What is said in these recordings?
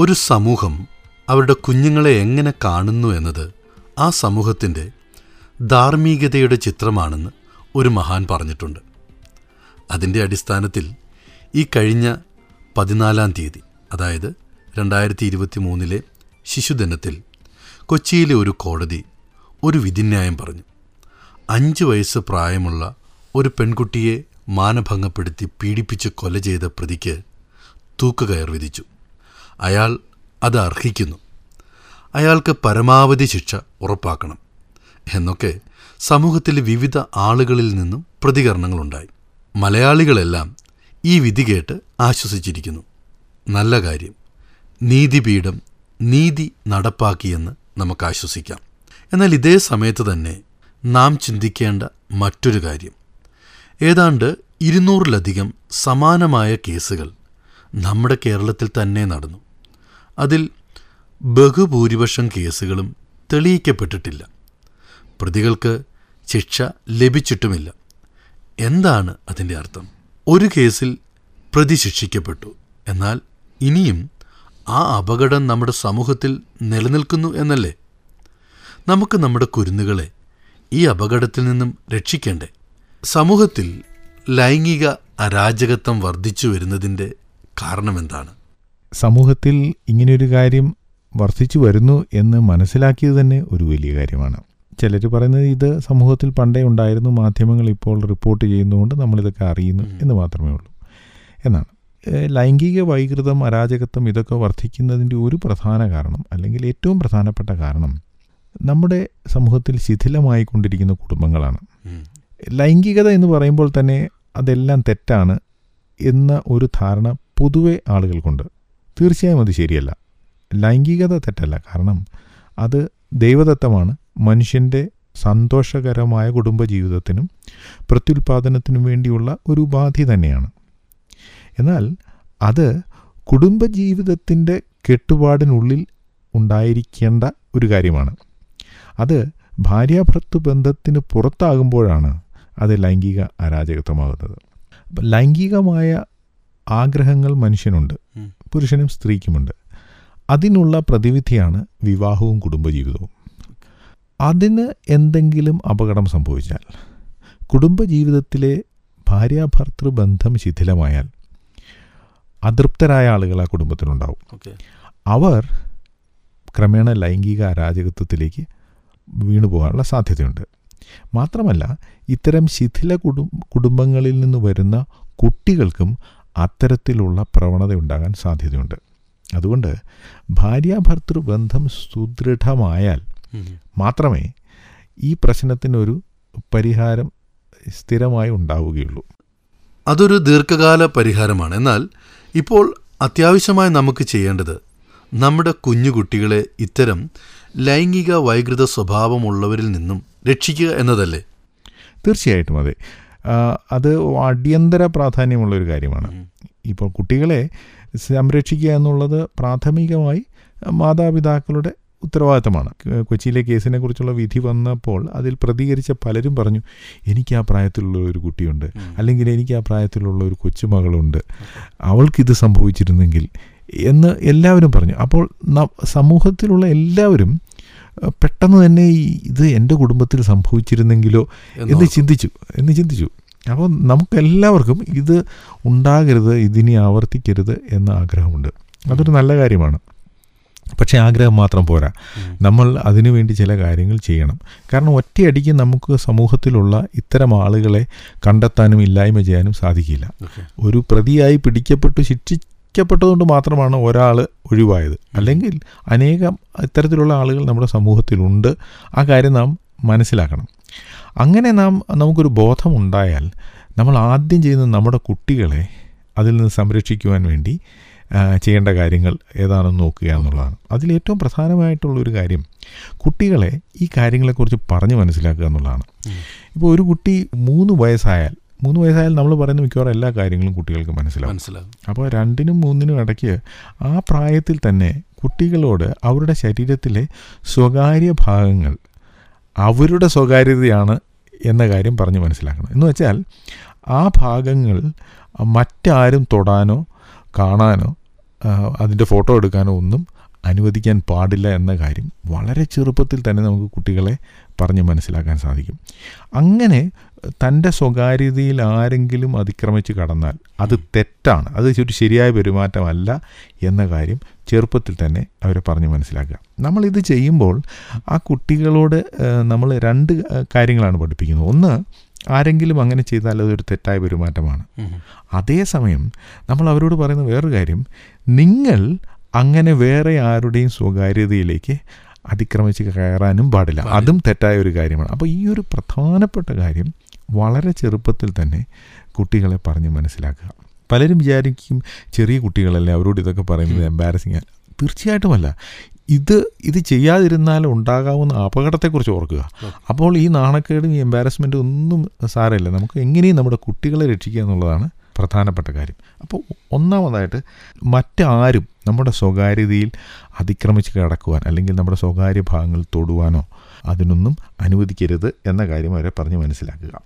ഒരു സമൂഹം അവരുടെ കുഞ്ഞുങ്ങളെ എങ്ങനെ കാണുന്നു എന്നത് ആ സമൂഹത്തിൻ്റെ ധാർമ്മികതയുടെ ചിത്രമാണെന്ന് ഒരു മഹാൻ പറഞ്ഞിട്ടുണ്ട് അതിൻ്റെ അടിസ്ഥാനത്തിൽ ഈ കഴിഞ്ഞ പതിനാലാം തീയതി അതായത് രണ്ടായിരത്തി ഇരുപത്തി മൂന്നിലെ ശിശുദിനത്തിൽ കൊച്ചിയിലെ ഒരു കോടതി ഒരു വിധിന്യായം പറഞ്ഞു അഞ്ച് വയസ്സ് പ്രായമുള്ള ഒരു പെൺകുട്ടിയെ മാനഭംഗപ്പെടുത്തി പീഡിപ്പിച്ച് കൊല ചെയ്ത പ്രതിക്ക് തൂക്കുകയർ വിധിച്ചു അയാൾ അത് അർഹിക്കുന്നു അയാൾക്ക് പരമാവധി ശിക്ഷ ഉറപ്പാക്കണം എന്നൊക്കെ സമൂഹത്തിലെ വിവിധ ആളുകളിൽ നിന്നും പ്രതികരണങ്ങളുണ്ടായി മലയാളികളെല്ലാം ഈ വിധി കേട്ട് ആശ്വസിച്ചിരിക്കുന്നു നല്ല കാര്യം നീതിപീഠം നീതി നടപ്പാക്കിയെന്ന് നമുക്ക് ആശ്വസിക്കാം എന്നാൽ ഇതേ സമയത്ത് തന്നെ നാം ചിന്തിക്കേണ്ട മറ്റൊരു കാര്യം ഏതാണ്ട് ഇരുന്നൂറിലധികം സമാനമായ കേസുകൾ നമ്മുടെ കേരളത്തിൽ തന്നെ നടന്നു അതിൽ ബഹുഭൂരിപക്ഷം കേസുകളും തെളിയിക്കപ്പെട്ടിട്ടില്ല പ്രതികൾക്ക് ശിക്ഷ ലഭിച്ചിട്ടുമില്ല എന്താണ് അതിൻ്റെ അർത്ഥം ഒരു കേസിൽ പ്രതി ശിക്ഷിക്കപ്പെട്ടു എന്നാൽ ഇനിയും ആ അപകടം നമ്മുടെ സമൂഹത്തിൽ നിലനിൽക്കുന്നു എന്നല്ലേ നമുക്ക് നമ്മുടെ കുരുന്നുകളെ ഈ അപകടത്തിൽ നിന്നും രക്ഷിക്കേണ്ടേ സമൂഹത്തിൽ ലൈംഗിക അരാജകത്വം വർദ്ധിച്ചു വരുന്നതിൻ്റെ കാരണമെന്താണ് സമൂഹത്തിൽ ഇങ്ങനെയൊരു കാര്യം വർദ്ധിച്ചു വരുന്നു എന്ന് മനസ്സിലാക്കിയത് തന്നെ ഒരു വലിയ കാര്യമാണ് ചിലർ പറയുന്നത് ഇത് സമൂഹത്തിൽ പണ്ടേ ഉണ്ടായിരുന്നു മാധ്യമങ്ങൾ ഇപ്പോൾ റിപ്പോർട്ട് ചെയ്യുന്നതുകൊണ്ട് നമ്മളിതൊക്കെ അറിയുന്നു എന്ന് മാത്രമേ ഉള്ളൂ എന്നാണ് ഏഹ് ലൈംഗിക വൈകൃതം അരാജകത്വം ഇതൊക്കെ വർദ്ധിക്കുന്നതിൻ്റെ ഒരു പ്രധാന കാരണം അല്ലെങ്കിൽ ഏറ്റവും പ്രധാനപ്പെട്ട കാരണം നമ്മുടെ സമൂഹത്തിൽ ശിഥിലമായിക്കൊണ്ടിരിക്കുന്ന കുടുംബങ്ങളാണ് ലൈംഗികത എന്ന് പറയുമ്പോൾ തന്നെ അതെല്ലാം തെറ്റാണ് എന്ന ഒരു ധാരണ പൊതുവെ ആളുകൾക്കുണ്ട് തീർച്ചയായും അത് ശരിയല്ല ലൈംഗികത തെറ്റല്ല കാരണം അത് ദൈവദത്തമാണ് മനുഷ്യൻ്റെ സന്തോഷകരമായ കുടുംബജീവിതത്തിനും പ്രത്യുൽപാദനത്തിനും വേണ്ടിയുള്ള ഒരു ഉപാധി തന്നെയാണ് എന്നാൽ അത് കുടുംബജീവിതത്തിൻ്റെ കെട്ടുപാടിനുള്ളിൽ ഉണ്ടായിരിക്കേണ്ട ഒരു കാര്യമാണ് അത് ഭാര്യാഭർത്തൃ ബന്ധത്തിന് പുറത്താകുമ്പോഴാണ് അത് ലൈംഗിക അരാജകത്വമാകുന്നത് അപ്പം ലൈംഗികമായ ആഗ്രഹങ്ങൾ മനുഷ്യനുണ്ട് ഉം. പുരുഷനും സ്ത്രീക്കുമുണ്ട് അതിനുള്ള പ്രതിവിധിയാണ് വിവാഹവും കുടുംബജീവിതവും അതിന് എന്തെങ്കിലും അപകടം സംഭവിച്ചാൽ കുടുംബജീവിതത്തിലെ ഭാര്യാഭർത്തൃ ബന്ധം ശിഥിലമായാൽ അതൃപ്തരായ ആളുകൾ ആ കുടുംബത്തിലുണ്ടാവും ഓക്കെ അവർ ക്രമേണ ലൈംഗിക അരാജകത്വത്തിലേക്ക് വീണു പോകാനുള്ള സാധ്യതയുണ്ട് മാത്രമല്ല ഇത്തരം ശിഥില കുടും കുടുംബങ്ങളിൽ നിന്ന് വരുന്ന കുട്ടികൾക്കും അത്തരത്തിലുള്ള പ്രവണത ഉണ്ടാകാൻ സാധ്യതയുണ്ട് അതുകൊണ്ട് ഭാര്യാഭർത്തൃ ബന്ധം സുദൃഢമായാൽ മാത്രമേ ഈ പ്രശ്നത്തിനൊരു പരിഹാരം സ്ഥിരമായി ഉണ്ടാവുകയുള്ളൂ അതൊരു ദീർഘകാല പരിഹാരമാണ് എന്നാൽ ഇപ്പോൾ അത്യാവശ്യമായി നമുക്ക് ചെയ്യേണ്ടത് നമ്മുടെ കുഞ്ഞുകുട്ടികളെ ഇത്തരം ലൈംഗിക വൈകൃത സ്വഭാവമുള്ളവരിൽ നിന്നും രക്ഷിക്കുക എന്നതല്ലേ തീർച്ചയായിട്ടും അതെ ആ, അത് അടിയന്തര പ്രാധാന്യമുള്ള ഒരു കാര്യമാണ് ഇപ്പോൾ കുട്ടികളെ സംരക്ഷിക്കുക എന്നുള്ളത് പ്രാഥമികമായി മാതാപിതാക്കളുടെ ഉത്തരവാദിത്തമാണ് ക- കൊച്ചിയിലെ കേസിനെ കുറിച്ചുള്ള വിധി വന്നപ്പോൾ അതിൽ പ്രതികരിച്ച പലരും പറഞ്ഞു എനിക്ക് ആ പ്രായത്തിലുള്ള ഒരു കുട്ടിയുണ്ട് അല്ലെങ്കിൽ എനിക്ക് ആ പ്രായത്തിലുള്ള ഒരു കൊച്ചുമകളുണ്ട് അവൾക്കിത് സംഭവിച്ചിരുന്നെങ്കിൽ എന്ന് എല്ലാവരും പറഞ്ഞു അപ്പോൾ ന- സമൂഹത്തിലുള്ള എല്ലാവരും അഹ്, പെട്ടെന്ന് തന്നെ ഈ ഇത് എൻ്റെ കുടുംബത്തിൽ സംഭവിച്ചിരുന്നെങ്കിലോ എന്ന് എന്നോർക്കും. ചിന്തിച്ചു എന്ന് ചിന്തിച്ചു അപ്പോൾ നമുക്കെല്ലാവർക്കും ഇത് ഉണ്ടാകരുത് ഇതിനി ആവർത്തിക്കരുത് എന്ന ആഗ്രഹമുണ്ട് അതൊരു നല്ല കാര്യമാണ് പക്ഷേ ആഗ്രഹം മാത്രം പോരാ നമ്മൾ അതിനുവേണ്ടി ചില കാര്യങ്ങൾ ചെയ്യണം കാരണം ഒറ്റയടിക്ക് നമുക്ക് സമൂഹത്തിലുള്ള ഇത്തരം ആളുകളെ കണ്ടെത്താനും ഇല്ലായ്മ ചെയ്യാനും സാധിക്കില്ല ഓക്കെ. ഒരു പ്രതിയായി പിടിക്കപ്പെട്ടു ശിക്ഷിക്കപ്പെട്ടതുകൊണ്ട് മാത്രമാണ് ഒരാൾ ഒഴിവായത് അല്ലെങ്കിൽ അനേകം ഇത്തരത്തിലുള്ള ആളുകൾ നമ്മുടെ സമൂഹത്തിലുണ്ട് ആ കാര്യം നാം മനസ്സിലാക്കണം അങ്ങനെ നാം നമുക്കൊരു ബോധമുണ്ടായാൽ നമ്മൾ ആദ്യം ചെയ്യുന്നത് നമ്മുടെ കുട്ടികളെ അതിൽ നിന്ന് സംരക്ഷിക്കുവാൻ വേണ്ടി ആ, ചെയ്യേണ്ട കാര്യങ്ങൾ ഏതാണെന്ന് നോക്കുക എന്നുള്ളതാണ് അതിലേറ്റവും പ്രധാനമായിട്ടുള്ളൊരു കാര്യം കുട്ടികളെ ഈ കാര്യങ്ങളെക്കുറിച്ച് പറഞ്ഞ് മനസ്സിലാക്കുക എന്നുള്ളതാണ് ഉം. ഇപ്പോൾ ഒരു കുട്ടി മൂന്ന് വയസ്സായാൽ മൂന്ന് വയസ്സായാൽ നമ്മൾ പറയുന്ന മിക്കവാറും എല്ലാ കാര്യങ്ങളും കുട്ടികൾക്ക് മനസ്സിലാവും മനസ്സിലാവും അപ്പോൾ രണ്ടിനും മൂന്നിനും ഇടയ്ക്ക് ആ പ്രായത്തിൽ തന്നെ കുട്ടികളോട് അവരുടെ ശരീരത്തിലെ സ്വകാര്യ ഭാഗങ്ങൾ അവരുടെ സ്വകാര്യതയാണ് എന്ന കാര്യം പറഞ്ഞ് മനസ്സിലാക്കണം എന്ന് വെച്ചാൽ ആ ഭാഗങ്ങൾ മറ്റാരും തൊടാനോ കാണാനോ ആ, അതിൻ്റെ ഫോട്ടോ എടുക്കാനോ ഒന്നും അനുവദിക്കാൻ പാടില്ല എന്ന കാര്യം വളരെ ചെറുപ്പത്തിൽ തന്നെ നമുക്ക് കുട്ടികളെ പറഞ്ഞ് മനസ്സിലാക്കാൻ സാധിക്കും അങ്ങനെ തൻ്റെ സ്വകാര്യതയിൽ ആരെങ്കിലും അതിക്രമിച്ച് കടന്നാൽ അത് തെറ്റാണ് അത് ഒരു ശരിയായ പെരുമാറ്റമല്ല എന്ന കാര്യം ചെറുപ്പത്തിൽ തന്നെ അവരെ പറഞ്ഞ് മനസ്സിലാക്കുക നമ്മളിത് ചെയ്യുമ്പോൾ ആ കുട്ടികളോട് നമ്മൾ രണ്ട് ആ, കാര്യങ്ങളാണ് പഠിപ്പിക്കുന്നത് ഒന്ന് ആരെങ്കിലും അങ്ങനെ ചെയ്താൽ അതൊരു തെറ്റായ പെരുമാറ്റമാണ് ഉം. അതേസമയം നമ്മൾ അവരോട് പറയുന്ന വേറൊരു കാര്യം നിങ്ങൾ അങ്ങനെ വേറെ ആരുടെയും സ്വകാര്യതയിലേക്ക് അതിക്രമിച്ച് കയറാനും പാടില്ല അതും തെറ്റായ ഒരു കാര്യമാണ് അപ്പോൾ ഈ ഒരു പ്രധാനപ്പെട്ട കാര്യം വളരെ ചെറുപ്പത്തിൽ തന്നെ കുട്ടികളെ പറഞ്ഞ് മനസ്സിലാക്കുക പലരും വിചാരിക്കും ചെറിയ കുട്ടികളല്ലേ അവരോട് ഇതൊക്കെ പറയുന്നത് എംബാരസിങ് തീർച്ചയായിട്ടുമല്ല ഇത് ഇത് ചെയ്യാതിരുന്നാൽ ഉണ്ടാകാവുന്ന അപകടത്തെക്കുറിച്ച് ഓർക്കുക അപ്പോൾ ഈ നാണക്കേടും ഈ എംബാരസ്മെൻറ്റും ഒന്നും സാരമില്ല നമുക്ക് എങ്ങനെയും നമ്മുടെ കുട്ടികളെ രക്ഷിക്കുക എന്നുള്ളതാണ് പ്രധാനപ്പെട്ട കാര്യം അപ്പോൾ ഒന്നാമതായിട്ട് മറ്റാരും നമ്മുടെ സ്വകാര്യതയിൽ അതിക്രമിച്ച് കിടക്കുവാൻ അല്ലെങ്കിൽ നമ്മുടെ സ്വകാര്യ ഭാഗങ്ങൾ തൊടുവാനോ അതിനൊന്നും അനുവദിക്കരുത് എന്ന കാര്യം അവരെ പറഞ്ഞ് മനസ്സിലാക്കുക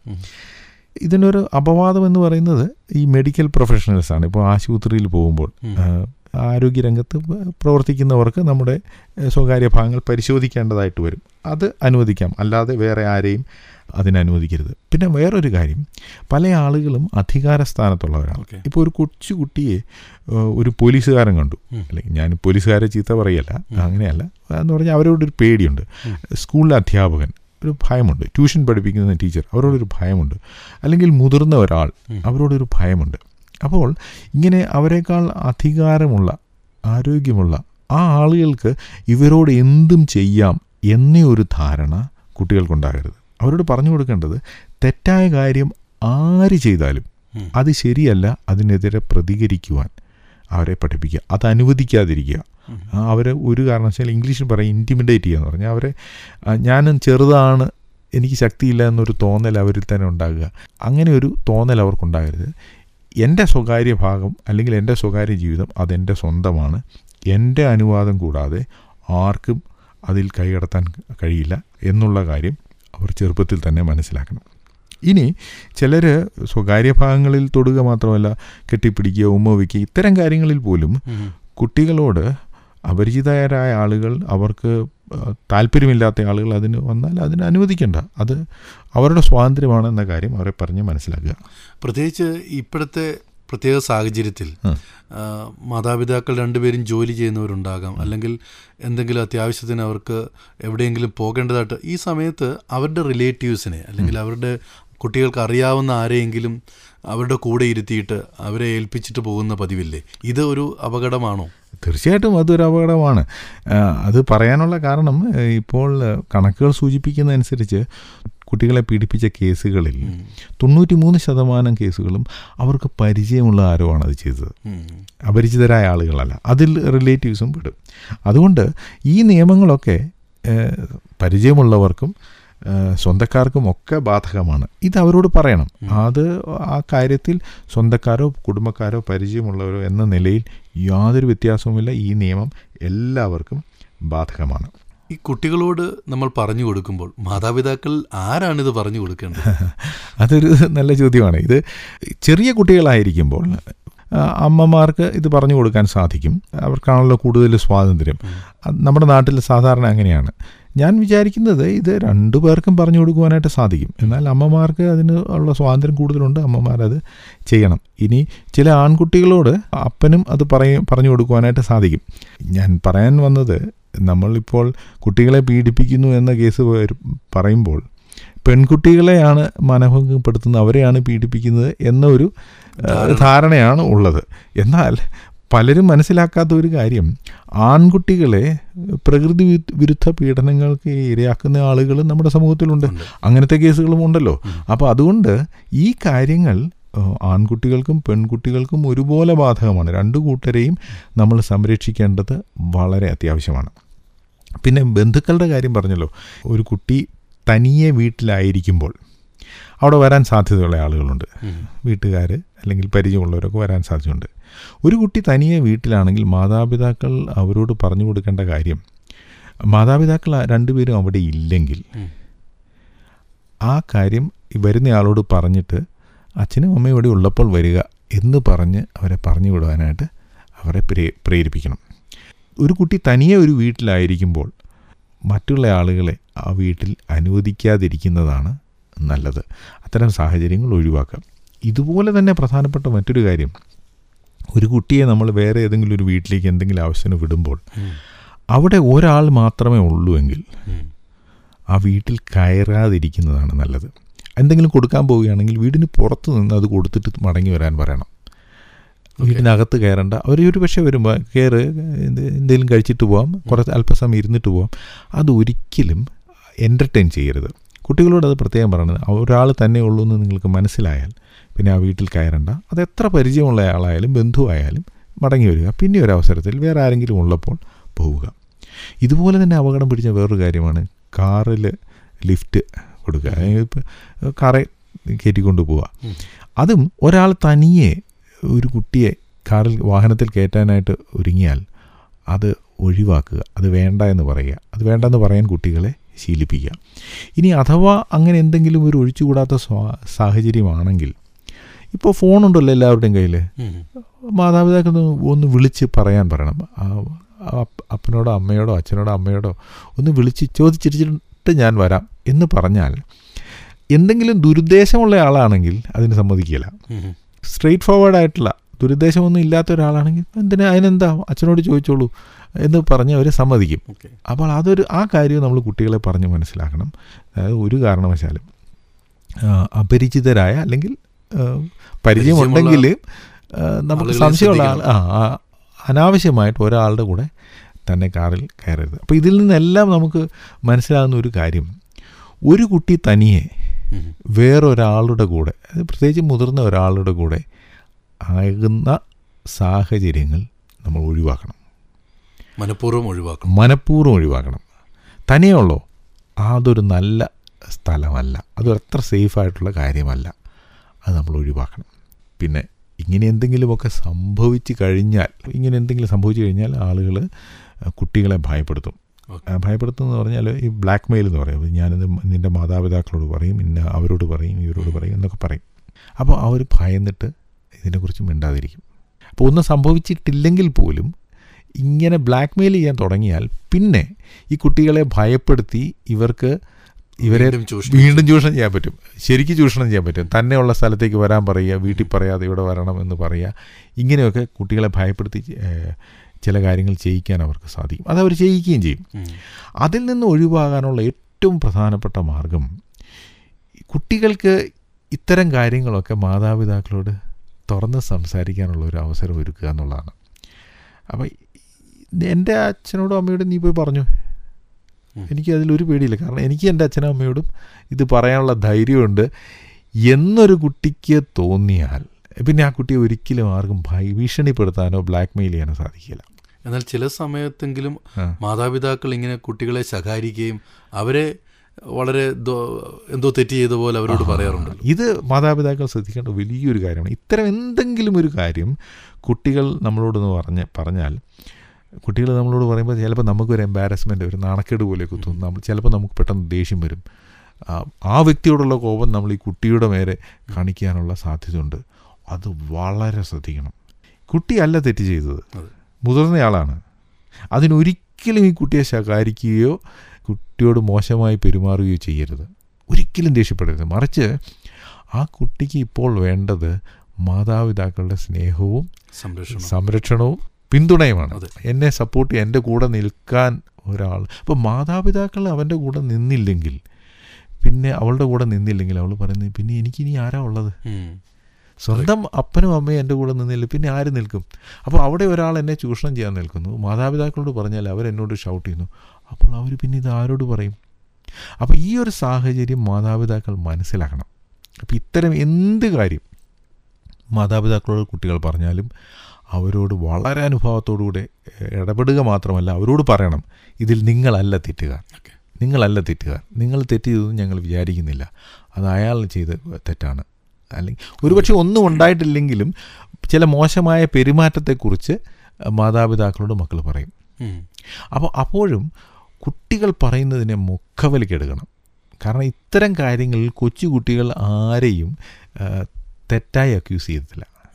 ഇതിനൊരു അപവാദം എന്ന് പറയുന്നത് ഈ മെഡിക്കൽ പ്രൊഫഷണൽസാണ് ഇപ്പോൾ ആശുപത്രിയിൽ പോകുമ്പോൾ ആ, ആരോഗ്യരംഗത്ത് പ്രവർത്തിക്കുന്നവർക്ക് നമ്മുടെ ഏഹ്, സ്വകാര്യ ഭാഗങ്ങൾ പരിശോധിക്കേണ്ടതായിട്ട് വരും അത് അനുവദിക്കാം അല്ലാതെ വേറെ ആരെയും അതിനനുവദിക്കരുത് പിന്നെ വേറൊരു കാര്യം പല ആളുകളും അധികാര സ്ഥാനത്തുള്ളവരാണ് Okay. ഇപ്പോൾ ഒരു കൊച്ചു കുട്ടിയെ ഏഹ്, ഒരു പോലീസുകാരൻ കണ്ടു ഉം. അല്ലെങ്കിൽ ഞാൻ പോലീസുകാരെ ചീത്ത പറയല്ല അങ്ങനെയല്ല എന്ന് പറഞ്ഞാൽ അവരോടൊരു പേടിയുണ്ട് സ്കൂളിലെ അധ്യാപകൻ ഒരു ഭയമുണ്ട് ട്യൂഷൻ പഠിപ്പിക്കുന്ന ടീച്ചർ അവരോടൊരു ഭയമുണ്ട് അല്ലെങ്കിൽ മുതിർന്ന ഒരാൾ അവരോടൊരു ഭയമുണ്ട് അപ്പോൾ ഇങ്ങനെ അവരെക്കാൾ അധികാരമുള്ള ആരോഗ്യമുള്ള ആ ആളുകൾക്ക് ഇവരോട് എന്തും ചെയ്യാം എന്നേ ഒരു ധാരണ കുട്ടികൾക്കുണ്ടാകരുത് അവരോട് പറഞ്ഞു കൊടുക്കേണ്ടത് തെറ്റായ കാര്യം ആര് ചെയ്താലും ഉം. അത് ശരിയല്ല അതിനെതിരെ പ്രതികരിക്കുവാൻ അവരെ പഠിപ്പിക്കുക അത് അനുവദിക്കാതിരിക്കുക ആ, അവരെ ഒരു കാരണവശാലും ഇംഗ്ലീഷിൽ പറയും ഇൻറ്റിമിഡേറ്റ് ചെയ്യുക എന്ന് പറഞ്ഞാൽ അവരെ ആ, ഞാനും ചെറുതാണ് എനിക്ക് ശക്തിയില്ല എന്നൊരു തോന്നൽ അവരിൽ തന്നെ ഉണ്ടാകുക അങ്ങനെ ഒരു തോന്നൽ അവർക്കുണ്ടാകരുത് എൻ്റെ സ്വകാര്യ ഭാഗം അല്ലെങ്കിൽ എൻ്റെ സ്വകാര്യ ജീവിതം അതെൻ്റെ സ്വന്തമാണ് എൻ്റെ അനുവാദം കൂടാതെ ആർക്കും അതിൽ കൈകടത്താൻ കഴിയില്ല എന്നുള്ള കാര്യം അവർ ചെറുപ്പത്തിൽ തന്നെ മനസ്സിലാക്കണം ഇനി ചിലർ സ്വകാര്യ ഭാഗങ്ങളിൽ തൊടുക മാത്രമല്ല കെട്ടിപ്പിടിക്കുക ഉമ്മ വയ്ക്കുക ഇത്തരം കാര്യങ്ങളിൽ പോലും ഉം. കുട്ടികളോട് അപരിചിതരായ ആളുകൾ അവർക്ക് ആ, താല്പര്യമില്ലാത്ത ആളുകൾ അതിന് വന്നാൽ അതിന് അനുവദിക്കേണ്ട അത് അവരുടെ സ്വാതന്ത്ര്യമാണെന്ന കാര്യം അവരെ പറഞ്ഞ് മനസ്സിലാക്കുക പ്രത്യേകിച്ച് ഇപ്പോഴത്തെ പ്രത്യേക സാഹചര്യത്തിൽ ഉം. ആ, മാതാപിതാക്കൾ രണ്ടുപേരും ജോലി ചെയ്യുന്നവരുണ്ടാകാം അല്ലെങ്കിൽ എന്തെങ്കിലും അത്യാവശ്യത്തിന് അവർക്ക് എവിടെയെങ്കിലും പോകേണ്ടതായിട്ട് ഈ സമയത്ത് അവരുടെ റിലേറ്റീവ്സിനെ അല്ലെങ്കിൽ അവരുടെ കുട്ടികൾക്ക് അറിയാവുന്ന ആരെയെങ്കിലും അവരുടെ കൂടെ ഇരുത്തിയിട്ട് അവരെ ഏൽപ്പിച്ചിട്ട് പോകുന്ന പതിവില്ലേ ഇത് ഒരു അപകടമാണോ തീർച്ചയായിട്ടും അതൊരു അപകടമാണ് ആ, അത് പറയാനുള്ള കാരണം ഏ, ഇപ്പോൾ ഏ, കണക്കുകൾ സൂചിപ്പിക്കുന്നതനുസരിച്ച് കുട്ടികളെ പീഡിപ്പിച്ച കേസുകളിൽ തൊണ്ണൂറ്റി മൂന്ന് ശതമാനം കേസുകളും അവർക്ക് പരിചയമുള്ള ആരോ ആണ് അത് ചെയ്തത് ഉം. അപരിചിതരായ ആളുകളല്ല അതിൽ റിലേറ്റീവ്സും പെടും അതുകൊണ്ട് ഈ നിയമങ്ങളൊക്കെ ഏഹ്, പരിചയമുള്ളവർക്കും ഏഹ്, സ്വന്തക്കാർക്കും ഒക്കെ ബാധകമാണ് ഇത് അവരോട് പറയണം അത് ആ കാര്യത്തിൽ സ്വന്തക്കാരോ കുടുംബക്കാരോ പരിചയമുള്ളവരോ എന്ന നിലയിൽ യാതൊരു വ്യത്യാസവുമില്ല ഈ നിയമം എല്ലാവർക്കും ബാധകമാണ് ഈ കുട്ടികളോട് നമ്മൾ പറഞ്ഞു കൊടുക്കുമ്പോൾ മാതാപിതാക്കൾ ആരാണിത് പറഞ്ഞു കൊടുക്കേണ്ടത് അതൊരു നല്ല ചോദ്യമാണ് ഇത് ചെറിയ കുട്ടികളായിരിക്കുമ്പോൾ ആ, അമ്മമാർക്ക് ഇത് പറഞ്ഞു കൊടുക്കാൻ സാധിക്കും അവർക്കാണല്ലോ കൂടുതൽ സ്വാതന്ത്ര്യം അത് നമ്മുടെ നാട്ടിൽ സാധാരണ അങ്ങനെയാണ് ഞാൻ വിചാരിക്കുന്നത് ഇത് രണ്ടു പേർക്കും പറഞ്ഞു കൊടുക്കുവാനായിട്ട് സാധിക്കും എന്നാൽ അമ്മമാർക്ക് അതിന് ഉള്ള സ്വാതന്ത്ര്യം കൂടുതലുണ്ട് അമ്മമാരത് ചെയ്യണം ഇനി ചില ആൺകുട്ടികളോട് അപ്പനും അത് പറയ പറഞ്ഞു കൊടുക്കുവാനായിട്ട് സാധിക്കും ഞാൻ പറയാൻ വന്നത് നമ്മളിപ്പോൾ കുട്ടികളെ പീഡിപ്പിക്കുന്നു എന്ന കേസ് വരും- പറയുമ്പോൾ പെൺകുട്ടികളെയാണ് മനഭംഗപ്പെടുത്തുന്നത് അവരെയാണ് പീഡിപ്പിക്കുന്നത് എന്ന ഒരു ആ, ധാരണയാണ് ഉള്ളത് എന്നാൽ പലരും മനസ്സിലാക്കാത്ത ഒരു കാര്യം ആൺകുട്ടികളെ പ്രകൃതി വി- വിരുദ്ധ പീഡനങ്ങൾക്ക് ഇരയാക്കുന്ന ആളുകൾ നമ്മുടെ സമൂഹത്തിലുണ്ട് അങ്ങനത്തെ കേസുകളും ഉണ്ടല്ലോ അപ്പോൾ അതുകൊണ്ട് ഈ കാര്യങ്ങൾ ആ, ആൺകുട്ടികൾക്കും പെൺകുട്ടികൾക്കും ഒരുപോലെ ബാധകമാണ് രണ്ടു കൂട്ടരെയും നമ്മൾ സംരക്ഷിക്കേണ്ടത് വളരെ അത്യാവശ്യമാണ് പിന്നെ ബന്ധുക്കളുടെ കാര്യം പറഞ്ഞല്ലോ ഒരു കുട്ടി തനിയെ വീട്ടിലായിരിക്കുമ്പോൾ അവിടെ വരാൻ സാധ്യതയുള്ള ആളുകളുണ്ട് വീട്ടുകാർ അല്ലെങ്കിൽ പരിചയമുള്ളവരൊക്കെ വരാൻ സാധ്യതയുണ്ട് ഒരു കുട്ടി തനിയെ വീട്ടിലാണെങ്കിൽ മാതാപിതാക്കൾ അവരോട് പറഞ്ഞു കൊടുക്കേണ്ട കാര്യം മാതാപിതാക്കൾ ആ രണ്ടുപേരും അവിടെ ഇല്ലെങ്കിൽ ഉം. ആ കാര്യം ഈ വരുന്നയാളോട് പറഞ്ഞിട്ട് അച്ഛനും അമ്മയും ഇവിടെ ഉള്ളപ്പോൾ വരിക എന്ന് പറഞ്ഞ് അവരെ പറഞ്ഞു വിടുവാനായിട്ട് അവരെ പ്രേ പ്രേരിപ്പിക്കണം ഒരു കുട്ടി തനിയെ ഒരു വീട്ടിലായിരിക്കുമ്പോൾ മറ്റുള്ള ആളുകളെ ആ വീട്ടിൽ അനുവദിക്കാതിരിക്കുന്നതാണ് നല്ലത് അത്തരം സാഹചര്യങ്ങൾ ഒഴിവാക്കാം ഇതുപോലെ തന്നെ പ്രധാനപ്പെട്ട മറ്റൊരു കാര്യം ഒരു കുട്ടിയെ നമ്മൾ വേറെ ഏതെങ്കിലും ഒരു വീട്ടിലേക്ക് എന്തെങ്കിലും ആവശ്യത്തിന് വിടുമ്പോൾ ഉം. അവിടെ ഒരാൾ മാത്രമേ ഉള്ളൂ എങ്കിൽ ഉം. ആ വീട്ടിൽ കയറാതിരിക്കുന്നതാണ് നല്ലത് എന്തെങ്കിലും കൊടുക്കാൻ പോവുകയാണെങ്കിൽ വീടിന് പുറത്ത് നിന്ന് അത് കൊടുത്തിട്ട് മടങ്ങി വരാൻ പറയണം വീടിനകത്ത് കയറണ്ട അവർ ഒരു പക്ഷേ വരുമ്പോൾ കയറ് എന്ത് എന്തെങ്കിലും കഴിച്ചിട്ട് പോവാം കുറച്ച് അല്പസമയം ഇരുന്നിട്ട് പോവാം അത് ഒരിക്കലും എൻ്റർടൈൻ ചെയ്യരുത് കുട്ടികളോട് അത് പ്രത്യേകം പറയണത് ഒരാൾ തന്നെ ഉള്ളൂ എന്ന് നിങ്ങൾക്ക് മനസ്സിലായാൽ പിന്നെ ആ വീട്ടിൽ കയറണ്ട അത് എത്ര പരിചയമുള്ള ആളായാലും ബന്ധുവായാലും മടങ്ങി വരിക പിന്നെ ഒരു അവസരത്തിൽ വേറെ ആരെങ്കിലും ഉള്ളപ്പോൾ പോവുക ഇതുപോലെ തന്നെ അപകടം പിടിച്ച വേറൊരു കാര്യമാണ് കാറിൽ ലിഫ്റ്റ് കൊടുക്കുക ഇപ്പോൾ കാറെ കയറ്റിക്കൊണ്ട് പോവുക ഉം. അതും ഒരാൾ തനിയെ ഒരു കുട്ടിയെ കാറിൽ വാഹനത്തിൽ കയറ്റാനായിട്ട് ഒരുങ്ങിയാൽ അത് ഒഴിവാക്കുക അത് വേണ്ട എന്ന് പറയുക അത് വേണ്ടെന്ന് പറയാൻ കുട്ടികളെ ശീലിപ്പിക്കുക ഇനി അഥവാ അങ്ങനെ എന്തെങ്കിലും ഒരു ഒഴിച്ചുകൂടാത്ത സ്വാ- സാഹചര്യമാണെങ്കിൽ ഇപ്പോൾ ഫോണുണ്ടല്ലോ എല്ലാവരുടെയും കയ്യിൽ ഉം. മാതാപിതാക്കൾ ഒന്ന് ഒന്ന് വിളിച്ച് പറയാൻ പറയണം ആ, ആ അപ്പ- അപ്പനോടോ അമ്മയോടോ അച്ഛനോടോ അമ്മയോടോ ഒന്ന് വിളിച്ച് ചോദിച്ചിരിച്ചിട്ട് ഞാൻ വരാം എന്ന് പറഞ്ഞാൽ എന്തെങ്കിലും ദുരുദ്ദേശമുള്ള ആളാണെങ്കിൽ അതിന് സമ്മതിക്കില്ല ഉം. സ്ട്രെയിറ്റ് ഫോർവേഡ് ആയിട്ടുള്ള ദുരുദ്ദേശമൊന്നും ഇല്ലാത്ത ഒരാളാണെങ്കിൽ എന്തിനാ അതിനെന്താ അച്ഛനോട് ചോദിച്ചോളൂ എന്ന് പറഞ്ഞ് അവർ സമ്മതിക്കും ഓക്കെ അപ്പോൾ അതൊരു ആ കാര്യം നമ്മൾ കുട്ടികളെ പറഞ്ഞ് മനസ്സിലാക്കണം അതായത് ഒരു കാരണവശാലും ആ, അപരിചിതരായ അല്ലെങ്കിൽ ആ, പരിചയമുണ്ടെങ്കിൽ ആ, നമുക്ക് ആളുകളെ സംശയമുള്ള ആൾ ആ ആ, അനാവശ്യമായിട്ട് ഒരാളുടെ കൂടെ തന്നെ കാറിൽ കയറരുത് അപ്പോൾ ഇതിൽ നിന്നെല്ലാം നമുക്ക് മനസ്സിലാകുന്ന ഒരു കാര്യം ഒരു കുട്ടി തനിയെ ഉം. വേറൊരാളുടെ കൂടെ അത് പ്രത്യേകിച്ച് മുതിർന്ന ഒരാളുടെ കൂടെ ആകുന്ന സാഹചര്യങ്ങൾ നമ്മൾ ഒഴിവാക്കണം മനഃപൂർവ്വം ഒഴിവാക്കണം മനഃപൂർവ്വം ഒഴിവാക്കണം തനിയുള്ളോ അതൊരു നല്ല സ്ഥലമല്ല അതൊരു അത്ര സേഫായിട്ടുള്ള കാര്യമല്ല അത് നമ്മൾ ഒഴിവാക്കണം പിന്നെ ഇങ്ങനെ എന്തെങ്കിലുമൊക്കെ സംഭവിച്ചു കഴിഞ്ഞാൽ ഇങ്ങനെ എന്തെങ്കിലും സംഭവിച്ചു കഴിഞ്ഞാൽ ആളുകൾ കുട്ടികളെ ഭയപ്പെടുത്തും ഓക്കെ. ആ, ഭയപ്പെടുത്തുമെന്ന് പറഞ്ഞാൽ ഈ ബ്ലാക്ക് മെയിൽ എന്ന് പറയും ഞാനിത് നിൻ്റെ മാതാപിതാക്കളോട് പറയും ഇന്ന അവരോട് പറയും ഇവരോട് പറയും എന്നൊക്കെ പറയും അപ്പോൾ അവർ ഭയന്നിട്ട് ഇതിനെക്കുറിച്ച് മിണ്ടാതിരിക്കും അപ്പോൾ ഒന്നും സംഭവിച്ചിട്ടില്ലെങ്കിൽ പോലും ഇങ്ങനെ ബ്ലാക്ക് മെയിൽ ചെയ്യാൻ തുടങ്ങിയാൽ പിന്നെ ഈ കുട്ടികളെ ഭയപ്പെടുത്തി ഇവർക്ക് ഇവരെ വീണ്ടും ചൂഷണം വീണ്ടും ചൂഷണം ചെയ്യാൻ പറ്റും ശരിക്കും ചൂഷണം ചെയ്യാൻ പറ്റും തന്നെയുള്ള സ്ഥലത്തേക്ക് വരാൻ പറയുക വീട്ടിൽ പറയാതെ ഇവിടെ വരണം എന്ന് പറയുക ഇങ്ങനെയൊക്കെ കുട്ടികളെ ഭയപ്പെടുത്തി ഏഹ്, ചില കാര്യങ്ങൾ ചെയ്യിക്കാൻ അവർക്ക് സാധിക്കും അത് അവർ ചെയ്യിക്കുകയും ചെയ്യും ഉം. അതിൽ നിന്ന് ഒഴിവാകാനുള്ള ഏറ്റവും പ്രധാനപ്പെട്ട മാർഗം കുട്ടികൾക്ക് ഇത്തരം കാര്യങ്ങളൊക്കെ മാതാപിതാക്കളോട് തുറന്ന് സംസാരിക്കാനുള്ള ഒരു അവസരം ഒരുക്കുക എന്നുള്ളതാണ് അപ്പം എൻ്റെ അച്ഛനോടും അമ്മയോടും നീ പോയി പറഞ്ഞു ഉം. എനിക്ക് അതിലൊരു പേടിയില്ല കാരണം എനിക്ക് എൻ്റെ അച്ഛനും അമ്മയോടും ഇത് പറയാനുള്ള ധൈര്യമുണ്ട് എന്നൊരു കുട്ടിക്ക് തോന്നിയാൽ പിന്നെ ആ കുട്ടിയെ ഒരിക്കലും ആർക്കും ഭയ ഭീഷണിപ്പെടുത്താനോ ബ്ലാക്ക് മെയിൽ ചെയ്യാനോ സാധിക്കില്ല എന്നാൽ ചില സമയത്തെങ്കിലും ആ. മാതാപിതാക്കൾ ഇങ്ങനെ കുട്ടികളെ ശകാരിക്കുകയും അവരെ വളരെ ദോ- എന്തോ തെറ്റ് ചെയ്ത പോലെ അവരോട് പറയാറുണ്ടല്ലോ ഇത് മാതാപിതാക്കൾ ശ്രദ്ധിക്കേണ്ട വലിയൊരു കാര്യമാണ് ഇത്തരം എന്തെങ്കിലും ഒരു കാര്യം കുട്ടികൾ നമ്മളോടൊന്ന് പറഞ്ഞ് പറഞ്ഞാൽ കുട്ടികൾ നമ്മളോട് പറയുമ്പോൾ ചിലപ്പോൾ നമുക്കൊരു എംബാരസ്മെൻ്റ് ഒരു നാണക്കേട് പോലെയൊക്കെ തോന്നും നമ്മൾ ചിലപ്പോൾ നമുക്ക് പെട്ടെന്ന് ദേഷ്യം വരും ആ, ആ വ്യക്തിയോടുള്ള കോപം നമ്മൾ ഈ കുട്ടിയുടെ മേലെ കാണിക്കാനുള്ള സാധ്യതയുണ്ട് അത് വളരെ ശ്രദ്ധിക്കണം കുട്ടിയല്ല തെറ്റ് ചെയ്തത് അതെ. മുതിർന്നയാളാണ് അതിനൊരിക്കലും ഈ കുട്ടിയെ ശകാരിക്കുകയോ കുട്ടിയോട് മോശമായി പെരുമാറുകയോ ചെയ്യരുത് ഒരിക്കലും ദേഷ്യപ്പെടരുത് മറിച്ച് ആ കുട്ടിക്ക് ഇപ്പോൾ വേണ്ടത് മാതാപിതാക്കളുടെ സ്നേഹവും സംരക്ഷണം സംരക്ഷണവും പിന്തുണയുമാണ് അതെ. എന്നെ സപ്പോർട്ട് ചെയ്യാൻ എൻ്റെ കൂടെ നിൽക്കാൻ ഒരാൾ അപ്പോൾ മാതാപിതാക്കൾ അവൻ്റെ കൂടെ നിന്നില്ലെങ്കിൽ പിന്നെ അവളുടെ കൂടെ നിന്നില്ലെങ്കിൽ അവൾ പറയുന്നത് പിന്നെ എനിക്കിനി ആരാ ഉള്ളത് ഉം. സ്വന്തം അപ്പനും അമ്മയും എൻ്റെ കൂടെ നിന്നില്ല പിന്നെ ആര് നിൽക്കും അപ്പോൾ അവിടെ ഒരാൾ എന്നെ ചൂഷണം ചെയ്യാൻ നിൽക്കുന്നു മാതാപിതാക്കളോട് പറഞ്ഞാൽ അവരെന്നോട് ഷൗട്ട് ചെയ്യുന്നു അപ്പോൾ അവർ പിന്നെ ഇത് ആരോട് പറയും അപ്പോൾ ഈ ഒരു സാഹചര്യം മാതാപിതാക്കൾ മനസ്സിലാക്കണം അപ്പോൾ ഇത്തരം എന്ത് കാര്യം മാതാപിതാക്കളോട് കുട്ടികൾ പറഞ്ഞാലും അവരോട് വളരെ അനുഭവത്തോടുകൂടെ ഏഹ്, ഇടപെടുക മാത്രമല്ല അവരോട് പറയണം ഇതിൽ നിങ്ങളല്ല തെറ്റുകാർ ഓക്കെ. നിങ്ങളല്ല തെറ്റുകാർ നിങ്ങൾ തെറ്റ് ചെയ്തതെന്ന് ഞങ്ങൾ വിചാരിക്കുന്നില്ല അത് അയാൾ ചെയ്ത തെറ്റാണ് അല്ലെങ്കിൽ ഒരുപക്ഷെ ഒന്നും ഉണ്ടായിട്ടില്ലെങ്കിലും ചില മോശമായ പെരുമാറ്റത്തെക്കുറിച്ച് മാതാപിതാക്കളോട് മക്കൾ പറയും ഉം. അപ്പോൾ അപ്പോഴും കുട്ടികൾ പറയുന്നതിനെ മുഖവലിക്കെടുക്കണം കാരണം ഇത്തരം കാര്യങ്ങളിൽ കൊച്ചുകുട്ടികൾ ആരെയും ആ, തെറ്റായി അക്യൂസ് ചെയ്തിട്ടില്ല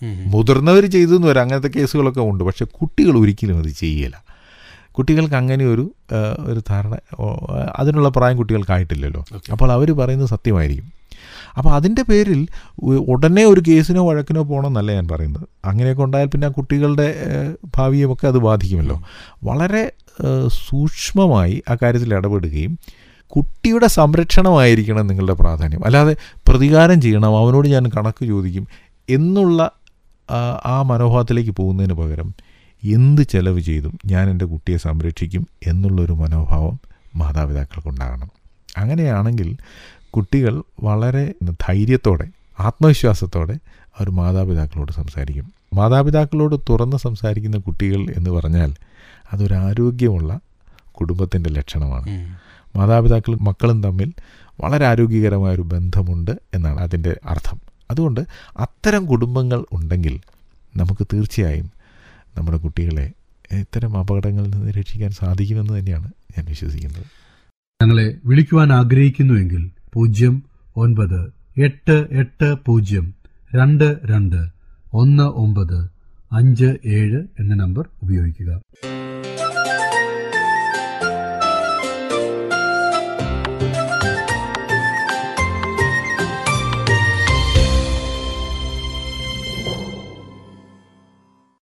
മുതിർന്നവർ ചെയ്തു എന്ന് വരാം അങ്ങനത്തെ കേസുകളൊക്കെ ഉണ്ട് പക്ഷെ കുട്ടികൾ ഒരിക്കലും അത് ചെയ്യില്ല കുട്ടികൾക്ക് അങ്ങനെ ഒരു ആ, ഒരു ധാരണ ഓ, അതിനുള്ള പ്രായം കുട്ടികൾക്കായിട്ടില്ലല്ലോ Okay. അപ്പോൾ അവർ പറയുന്നത് സത്യമായിരിക്കും അപ്പോൾ അതിൻ്റെ പേരിൽ ഉ- ഉടനെ ഒരു കേസിനോ വഴക്കിനോ പോകണമെന്നല്ല ഞാൻ പറയുന്നത് അങ്ങനെയൊക്കെ ഉണ്ടായാൽ പിന്നെ ആ കുട്ടികളുടെ ഏഹ്, ഭാവിയുമൊക്കെ അത് ബാധിക്കുമല്ലോ വളരെ ഏഹ്, സൂക്ഷ്മമായി ആ കാര്യത്തിൽ ഇടപെടുകയും കുട്ടിയുടെ സംരക്ഷണമായിരിക്കണം നിങ്ങളുടെ പ്രാധാന്യം അല്ലാതെ പ്രതികാരം ചെയ്യണം അവനോട് ഞാൻ കണക്ക് ചോദിക്കും എന്നുള്ള ആ, ആ മനോഭാവത്തിലേക്ക് പോകുന്നതിന് പകരം എന്ത് ചെലവ് ചെയ്തും ഞാൻ എൻ്റെ കുട്ടിയെ സംരക്ഷിക്കും എന്നുള്ളൊരു മനോഭാവം മാതാപിതാക്കൾക്കുണ്ടാകണം അങ്ങനെയാണെങ്കിൽ കുട്ടികൾ വളരെ ധൈര്യത്തോടെ ആത്മവിശ്വാസത്തോടെ അവർ മാതാപിതാക്കളോട് സംസാരിക്കും മാതാപിതാക്കളോട് തുറന്ന് സംസാരിക്കുന്ന കുട്ടികൾ എന്ന് പറഞ്ഞാൽ അതൊരു ആരോഗ്യമുള്ള കുടുംബത്തിൻ്റെ ലക്ഷണമാണ് മാതാപിതാക്കളും മക്കളും തമ്മിൽ വളരെ ആരോഗ്യകരമായ ഒരു ബന്ധമുണ്ട് എന്നാണ് അതിൻ്റെ അർത്ഥം അതുകൊണ്ട് അത്തരം കുടുംബങ്ങൾ ഉണ്ടെങ്കിൽ നമുക്ക് തീർച്ചയായും നമ്മുടെ കുട്ടികളെ ഇത്തരം അപകടങ്ങളിൽ നിന്ന് രക്ഷിക്കാൻ സാധിക്കുമെന്ന് തന്നെയാണ് ഞാൻ വിശ്വസിക്കുന്നത് ഞങ്ങളെ വിളിക്കുവാൻ ആഗ്രഹിക്കുന്നുവെങ്കിൽ പൂജ്യം ഒൻപത് എട്ട് എട്ട് പൂജ്യം രണ്ട് രണ്ട് ഒന്ന് ഒമ്പത് അഞ്ച് ഏഴ് എന്ന നമ്പർ ഉപയോഗിക്കുക